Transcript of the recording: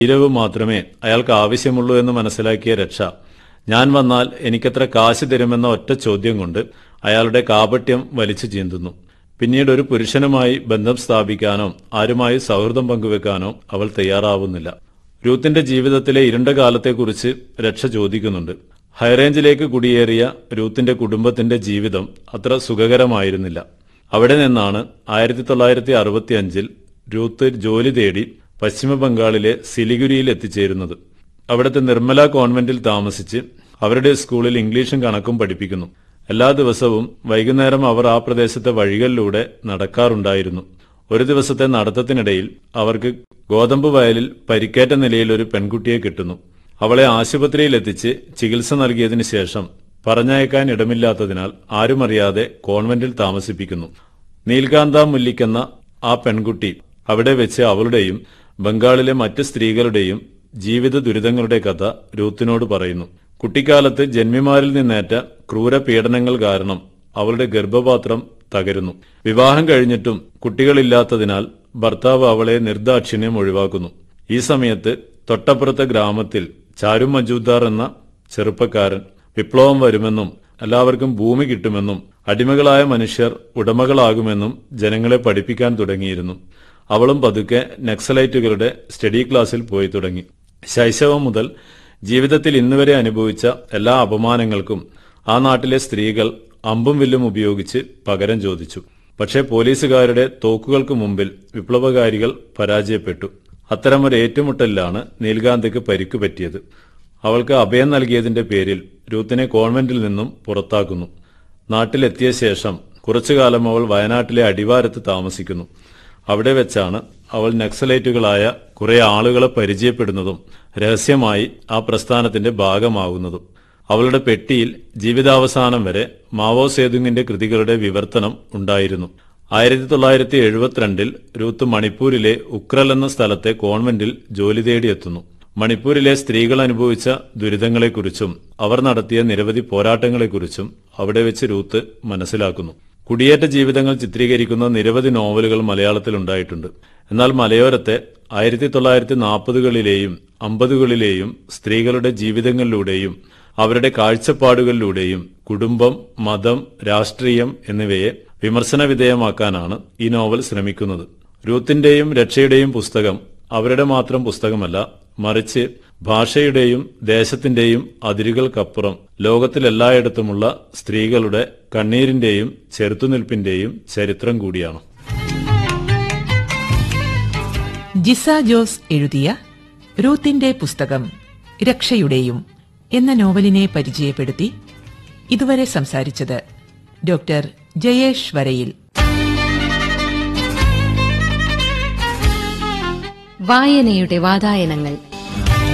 ഇരവ് മാത്രമേ അയാൾക്ക് ആവശ്യമുള്ളൂ എന്ന് മനസ്സിലാക്കിയ രക്ഷ ഞാൻ വന്നാൽ എനിക്കെത്ര കാശ് തരുമെന്ന ഒറ്റ ചോദ്യം കൊണ്ട് അയാളുടെ കാപട്യം വലിച്ചു ചീന്തുന്നു പിന്നീട് ഒരു പുരുഷനുമായി ബന്ധം സ്ഥാപിക്കാനോ ആരുമായി സൗഹൃദം പങ്കുവെക്കാനോ അവൾ തയ്യാറാവുന്നില്ല രൂത്തിന്റെ ജീവിതത്തിലെ ഇരുണ്ട കാലത്തെക്കുറിച്ച് രക്ഷ ചോദിക്കുന്നുണ്ട് ഹൈറേഞ്ചിലേക്ക് കുടിയേറിയ രൂത്തിന്റെ കുടുംബത്തിന്റെ ജീവിതം അത്ര സുഖകരമായിരുന്നില്ല അവിടെ നിന്നാണ് ആയിരത്തി തൊള്ളായിരത്തി അറുപത്തി അഞ്ചിൽ രൂത്ത് ജോലി തേടി പശ്ചിമ ബംഗാളിലെ സിലിഗുരിയിൽ എത്തിച്ചേരുന്നത് അവിടുത്തെ നിർമ്മല കോൺവെന്റിൽ താമസിച്ച് അവരുടെ സ്കൂളിൽ ഇംഗ്ലീഷും കണക്കും പഠിപ്പിക്കുന്നു എല്ലാ ദിവസവും വൈകുന്നേരം അവർ ആ പ്രദേശത്തെ വഴികളിലൂടെ നടക്കാറുണ്ടായിരുന്നു ഒരു ദിവസത്തെ നടത്തത്തിനിടയിൽ അവർക്ക് ഗോതമ്പ് വയലിൽ പരിക്കേറ്റ നിലയിൽ ഒരു പെൺകുട്ടിയെ കിട്ടുന്നു അവളെ ആശുപത്രിയിൽ എത്തിച്ച് ചികിത്സ നൽകിയതിനു ശേഷം പറഞ്ഞയക്കാൻ ഇടമില്ലാത്തതിനാൽ ആരുമറിയാതെ കോൺവെന്റിൽ താമസിപ്പിക്കുന്നു നീൽകാന്ത മുല്ലിക്കെന്ന ആ പെൺകുട്ടി അവിടെ വെച്ച് അവളുടെയും ബംഗാളിലെ മറ്റ് സ്ത്രീകളുടെയും ജീവിത ദുരിതങ്ങളുടെ കഥ രൂത്തിനോട് പറയുന്നു കുട്ടിക്കാലത്ത് ജന്മിമാരിൽ നിന്നേറ്റ ക്രൂര പീഡനങ്ങൾ കാരണം അവളുടെ ഗർഭപാത്രം തകരുന്നു വിവാഹം കഴിഞ്ഞിട്ടും കുട്ടികളില്ലാത്തതിനാൽ ഭർത്താവ് അവളെ നിർദാക്ഷിണ്യം ഒഴിവാക്കുന്നു ഈ സമയത്ത് തൊട്ടപ്പുറത്തെ ഗ്രാമത്തിൽ ചാരു മജൂദാർ എന്ന ചെറുപ്പക്കാരൻ വിപ്ലവം വരുമെന്നും എല്ലാവർക്കും ഭൂമി കിട്ടുമെന്നും അടിമകളായ മനുഷ്യർ ഉടമകളാകുമെന്നും ജനങ്ങളെ പഠിപ്പിക്കാൻ തുടങ്ങിയിരുന്നു അവളും പതുക്കെ നക്സലൈറ്റുകളുടെ സ്റ്റഡി ക്ലാസ്സിൽ പോയി തുടങ്ങി ശൈശവം മുതൽ ജീവിതത്തിൽ ഇന്നുവരെ അനുഭവിച്ച എല്ലാ അപമാനങ്ങൾക്കും ആ നാട്ടിലെ സ്ത്രീകൾ അമ്പും വില്ലും ഉപയോഗിച്ച് പകരം ചോദിച്ചു പക്ഷേ പോലീസുകാരുടെ തോക്കുകൾക്ക് മുമ്പിൽ വിപ്ലവകാരികൾ പരാജയപ്പെട്ടു അത്തരമൊരു ഏറ്റുമുട്ടലിലാണ് നീൽഗാന്ധിക്ക് പരിക്കു പറ്റിയത് അവൾക്ക് അഭയം നൽകിയതിന്റെ പേരിൽ രൂത്തിനെ കോൺവെന്റിൽ നിന്നും പുറത്താക്കുന്നു നാട്ടിലെത്തിയ ശേഷം കുറച്ചുകാലം അവൾ വയനാട്ടിലെ അടിവാരത്ത് താമസിക്കുന്നു അവിടെ വെച്ചാണ് അവൾ നക്സലൈറ്റുകളായ കുറെ ആളുകളെ പരിചയപ്പെടുന്നതും രഹസ്യമായി ആ പ്രസ്ഥാനത്തിന്റെ ഭാഗമാകുന്നതും അവളുടെ പെട്ടിയിൽ ജീവിതാവസാനം വരെ മാവോ സേതുങ്ങിന്റെ കൃതികളുടെ വിവർത്തനം ഉണ്ടായിരുന്നു ആയിരത്തി തൊള്ളായിരത്തി എഴുപത്തിരണ്ടിൽ രൂത്ത് മണിപ്പൂരിലെ ഉക്രൽ എന്ന സ്ഥലത്തെ കോൺവെന്റിൽ ജോലി തേടിയെത്തുന്നു മണിപ്പൂരിലെ സ്ത്രീകൾ അനുഭവിച്ച ദുരിതങ്ങളെക്കുറിച്ചും അവർ നടത്തിയ നിരവധി പോരാട്ടങ്ങളെക്കുറിച്ചും അവിടെ വെച്ച് രൂത്ത് മനസ്സിലാക്കുന്നു കുടിയേറ്റ ജീവിതങ്ങൾ ചിത്രീകരിക്കുന്ന നിരവധി നോവലുകൾ മലയാളത്തിൽ ഉണ്ടായിട്ടുണ്ട് എന്നാൽ മലയോരത്തെ ആയിരത്തി തൊള്ളായിരത്തി നാൽപ്പതുകളിലെയും അമ്പതുകളിലെയും സ്ത്രീകളുടെ ജീവിതങ്ങളിലൂടെയും അവരുടെ കാഴ്ചപ്പാടുകളിലൂടെയും കുടുംബം മതം രാഷ്ട്രീയം എന്നിവയെ വിമർശന വിധേയമാക്കാനാണ് ഈ നോവൽ ശ്രമിക്കുന്നത് രൂത്തിന്റെയും രക്ഷയുടെയും പുസ്തകം അവരുടെ മാത്രം പുസ്തകമല്ല മറിച്ച് ഭാഷയുടെയും ദേശത്തിന്റെയും അതിരുകൾക്കപ്പുറം ലോകത്തിലെല്ലായിടത്തുമുള്ള സ്ത്രീകളുടെ കണ്ണീരിന്റെയും ചെറുത്തുനിൽപ്പിന്റെയും ചരിത്രം കൂടിയാണ് ജിസ ജോസ് എഴുതിയ റൂത്തിന്റെ പുസ്തകം രക്ഷയുടെയും എന്ന നോവലിനെ പരിചയപ്പെടുത്തി ഇതുവരെ സംസാരിച്ചത് ഡോക്ടർ ജയേഷ് വരയിൽ വായനയുടെ വാതായനങ്ങൾ